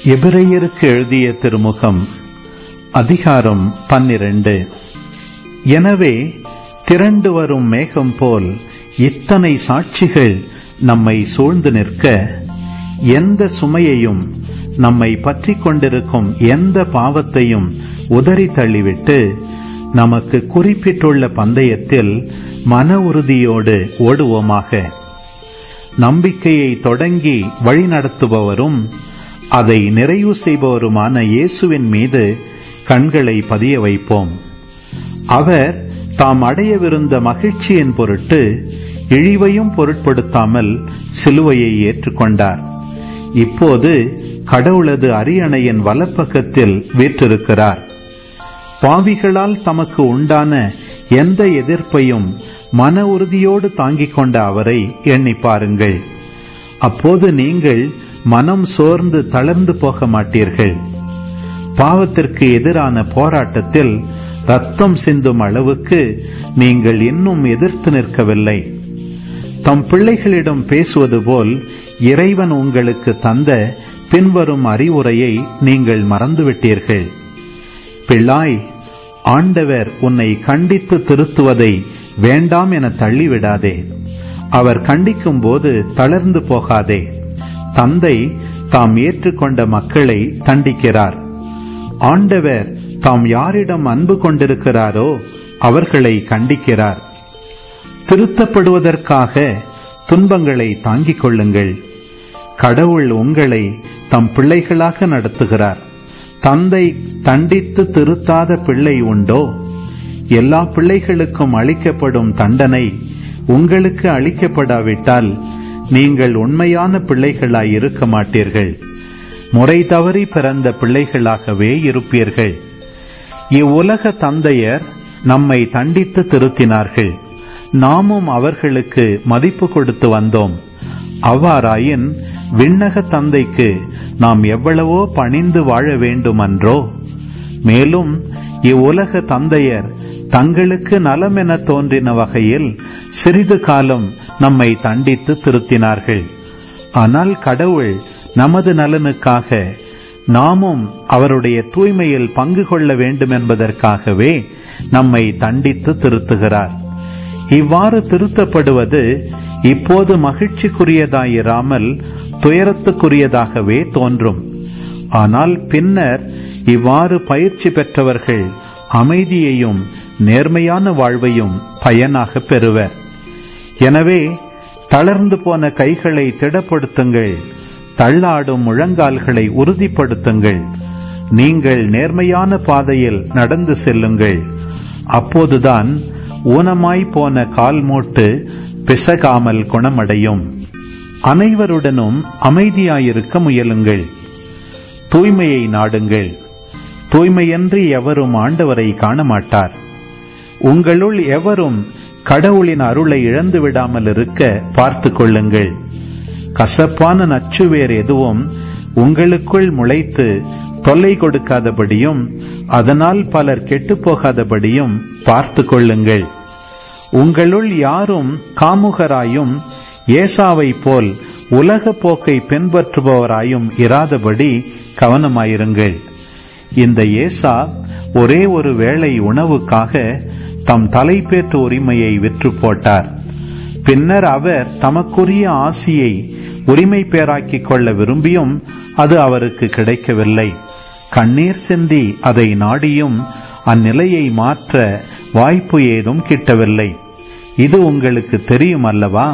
எபிரேயருக்கு எழுதிய திருமுகம் அதிகாரம் பன்னிரண்டு எனவே திரண்டு வரும் மேகம் போல் இத்தனை சாட்சிகள் நம்மை சூழ்ந்து நிற்க எந்த சுமையையும் நம்மை பற்றிக் கொண்டிருக்கும் எந்த பாவத்தையும் உதறி தள்ளிவிட்டு நமக்கு குறிப்பிட்டுள்ள பந்தயத்தில் மன உறுதியோடு ஓடுவோமாக நம்பிக்கையை தொடங்கி வழிநடத்துபவரும் அதை நிறைவு செய்பவருமான இயேசுவின் மீது கண்களை பதிய வைப்போம் அவர் தாம் அடையவிருந்த மகிழ்ச்சியின் பொருட்டு இழிவையும் பொருட்படுத்தாமல் சிலுவையை ஏற்றுக்கொண்டார் இப்போது கடவுளது அரியணையின் வலப்பக்கத்தில் வீற்றிருக்கிறார் பாவிகளால் தமக்கு உண்டான எந்த எதிர்ப்பையும் மன உறுதியோடு தாங்கிக் கொண்ட அவரை எண்ணி பாருங்கள் அப்போது நீங்கள் மனம் சோர்ந்து தளர்ந்து போக மாட்டீர்கள் பாவத்திற்கு எதிரான போராட்டத்தில் ரத்தம் சிந்தும் அளவுக்கு நீங்கள் இன்னும் எதிர்த்து நிற்கவில்லை தம் பிள்ளைகளிடம் பேசுவது போல் இறைவன் உங்களுக்கு தந்த பின்வரும் அறிவுரையை நீங்கள் மறந்துவிட்டீர்கள் பிள்ளாய் ஆண்டவர் உன்னை கண்டித்து திருத்துவதை வேண்டாம் என தள்ளிவிடாதே அவர் கண்டிக்கும் போது தளர்ந்து போகாதே தந்தை தாம் ஏற்றுக்கொண்ட மக்களை தண்டிக்கிறார் ஆண்டவர் தாம் யாரிடம் அன்பு கொண்டிருக்கிறாரோ அவர்களை கண்டிக்கிறார் திருத்தப்படுவதற்காக துன்பங்களை தாங்கிக் கொள்ளுங்கள் கடவுள் உங்களை தம் பிள்ளைகளாக நடத்துகிறார் தந்தை தண்டித்து திருத்தாத பிள்ளை உண்டோ எல்லா பிள்ளைகளுக்கும் அளிக்கப்படும் தண்டனை உங்களுக்கு அளிக்கப்படாவிட்டால் நீங்கள் உண்மையான பிள்ளைகளாய் இருக்க மாட்டீர்கள் முறை தவறி பிறந்த பிள்ளைகளாகவே இருப்பீர்கள் இவ்வுலக தந்தையர் நம்மை தண்டித்து திருத்தினார்கள் நாமும் அவர்களுக்கு மதிப்பு கொடுத்து வந்தோம் அவ்வாறாயின் விண்ணக தந்தைக்கு நாம் எவ்வளவோ பணிந்து வாழ வேண்டுமன்றோ மேலும் இவ்வுலக தந்தையர் தங்களுக்கு நலம் என தோன்றின வகையில் சிறிது காலம் நம்மை தண்டித்து திருத்தினார்கள் ஆனால் கடவுள் நமது நலனுக்காக நாமும் அவருடைய தூய்மையில் பங்கு கொள்ள வேண்டும் என்பதற்காகவே நம்மை தண்டித்து திருத்துகிறார் இவ்வாறு திருத்தப்படுவது இப்போது மகிழ்ச்சிக்குரியதாயிராமல் துயரத்துக்குரியதாகவே தோன்றும் ஆனால் பின்னர் இவ்வாறு பயிற்சி பெற்றவர்கள் அமைதியையும் நேர்மையான வாழ்வையும் பயனாக பெறுவர் எனவே தளர்ந்து போன கைகளை திடப்படுத்துங்கள் தள்ளாடும் முழங்கால்களை உறுதிப்படுத்துங்கள் நீங்கள் நேர்மையான பாதையில் நடந்து செல்லுங்கள் அப்போதுதான் ஊனமாய் போன கால் மூட்டு பிசகாமல் குணமடையும் அனைவருடனும் அமைதியாயிருக்க முயலுங்கள் தூய்மையை நாடுங்கள் தூய்மையன்றி எவரும் ஆண்டவரை காண மாட்டார் உங்களுள் எவரும் கடவுளின் அருளை இழந்து விடாமல் இருக்க பார்த்து கொள்ளுங்கள் கசப்பான நச்சுவேர் எதுவும் உங்களுக்குள் முளைத்து தொல்லை கொடுக்காதபடியும் அதனால் பலர் கெட்டுப்போகாதபடியும் பார்த்து கொள்ளுங்கள் உங்களுள் யாரும் காமுகராயும் ஏசாவை போல் உலக போக்கை பின்பற்றுபவராயும் இராதபடி கவனமாயிருங்கள் இந்த ஏசா ஒரே ஒரு வேளை உணவுக்காக தம் தலைப்பேற்று உரிமையை விற்று போட்டார் பின்னர் அவர் தமக்குரிய ஆசியை உரிமை பேராக்கிக் கொள்ள விரும்பியும் அது அவருக்கு கிடைக்கவில்லை கண்ணீர் சிந்தி அதை நாடியும் அந்நிலையை மாற்ற வாய்ப்பு ஏதும் கிட்டவில்லை இது உங்களுக்கு தெரியும் அல்லவா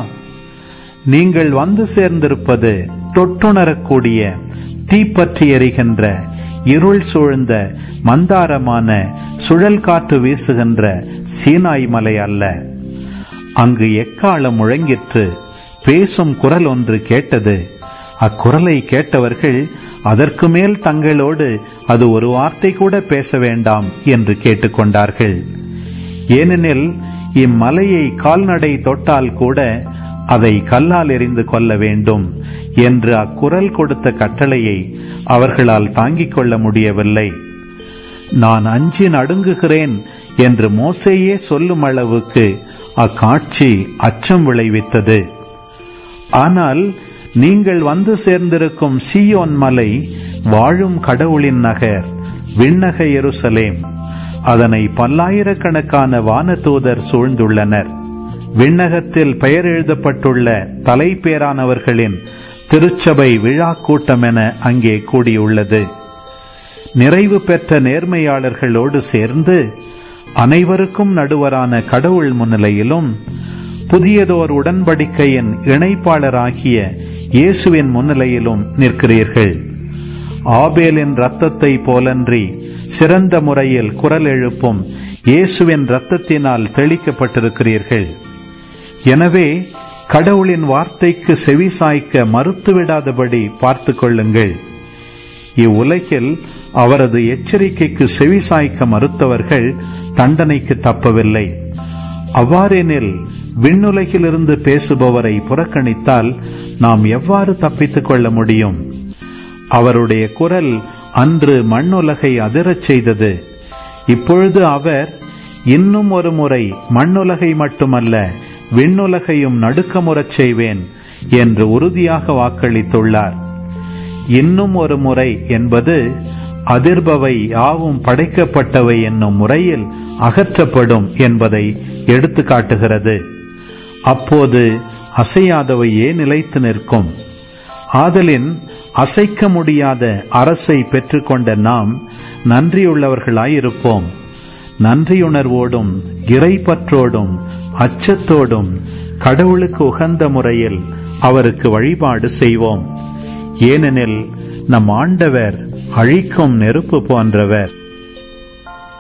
நீங்கள் வந்து சேர்ந்திருப்பது தொட்டுணரக்கூடிய தீப்பற்றி எரிகின்ற இருள் சூழ்ந்த மந்தாரமான சுழல் காற்று வீசுகின்ற சீனாய் மலை அல்ல அங்கு எக்காலம் முழங்கிற்று பேசும் குரல் ஒன்று கேட்டது அக்குரலை கேட்டவர்கள் அதற்கு மேல் தங்களோடு அது ஒரு வார்த்தை கூட பேச வேண்டாம் என்று கேட்டுக்கொண்டார்கள் ஏனெனில் இம்மலையை கால்நடை தொட்டால் கூட அதை கல்லால் எறிந்து கொள்ள வேண்டும் என்று அக்குரல் கொடுத்த கட்டளையை அவர்களால் தாங்கிக் கொள்ள முடியவில்லை நான் அஞ்சி நடுங்குகிறேன் என்று மோசையே சொல்லும் அளவுக்கு அக்காட்சி அச்சம் விளைவித்தது ஆனால் நீங்கள் வந்து சேர்ந்திருக்கும் சீயோன் மலை வாழும் கடவுளின் நகர் விண்ணக எருசலேம் அதனை பல்லாயிரக்கணக்கான வானதூதர் சூழ்ந்துள்ளனர் விண்ணகத்தில் பெயர் எழுதப்பட்டுள்ள தலைப்பேரானவர்களின் திருச்சபை விழா கூட்டம் என அங்கே கூடியுள்ளது நிறைவு பெற்ற நேர்மையாளர்களோடு சேர்ந்து அனைவருக்கும் நடுவரான கடவுள் முன்னிலையிலும் புதியதோர் உடன்படிக்கையின் இணைப்பாளராகிய இயேசுவின் முன்னிலையிலும் நிற்கிறீர்கள் ஆபேலின் இரத்தத்தை போலன்றி சிறந்த முறையில் குரல் எழுப்பும் இயேசுவின் இரத்தத்தினால் தெளிக்கப்பட்டிருக்கிறீர்கள் எனவே கடவுளின் வார்த்தைக்கு செவிசாய்க்க மறுத்துவிடாதபடி பார்த்து கொள்ளுங்கள் இவ்வுலகில் அவரது எச்சரிக்கைக்கு செவிசாய்க்க மறுத்தவர்கள் தண்டனைக்கு தப்பவில்லை அவ்வாறெனில் விண்ணுலகிலிருந்து பேசுபவரை புறக்கணித்தால் நாம் எவ்வாறு தப்பித்துக் கொள்ள முடியும் அவருடைய குரல் அன்று மண்ணுலகை அதிரச் செய்தது இப்பொழுது அவர் இன்னும் ஒரு முறை மண்ணுலகை மட்டுமல்ல விண்ணுலகையும் நடுக்கமுறச் செய்வேன் என்று உறுதியாக வாக்களித்துள்ளார் இன்னும் ஒரு முறை என்பது அதிர்பவை யாவும் படைக்கப்பட்டவை என்னும் முறையில் அகற்றப்படும் என்பதை எடுத்து காட்டுகிறது அப்போது அசையாதவையே நிலைத்து நிற்கும் ஆதலின் அசைக்க முடியாத அரசை பெற்றுக்கொண்ட நாம் நன்றியுள்ளவர்களாயிருப்போம் நன்றியுணர்வோடும் இறைப்பற்றோடும் அச்சத்தோடும் கடவுளுக்கு உகந்த முறையில் அவருக்கு வழிபாடு செய்வோம் ஏனெனில் நம் ஆண்டவர் அழிக்கும் நெருப்பு போன்றவர்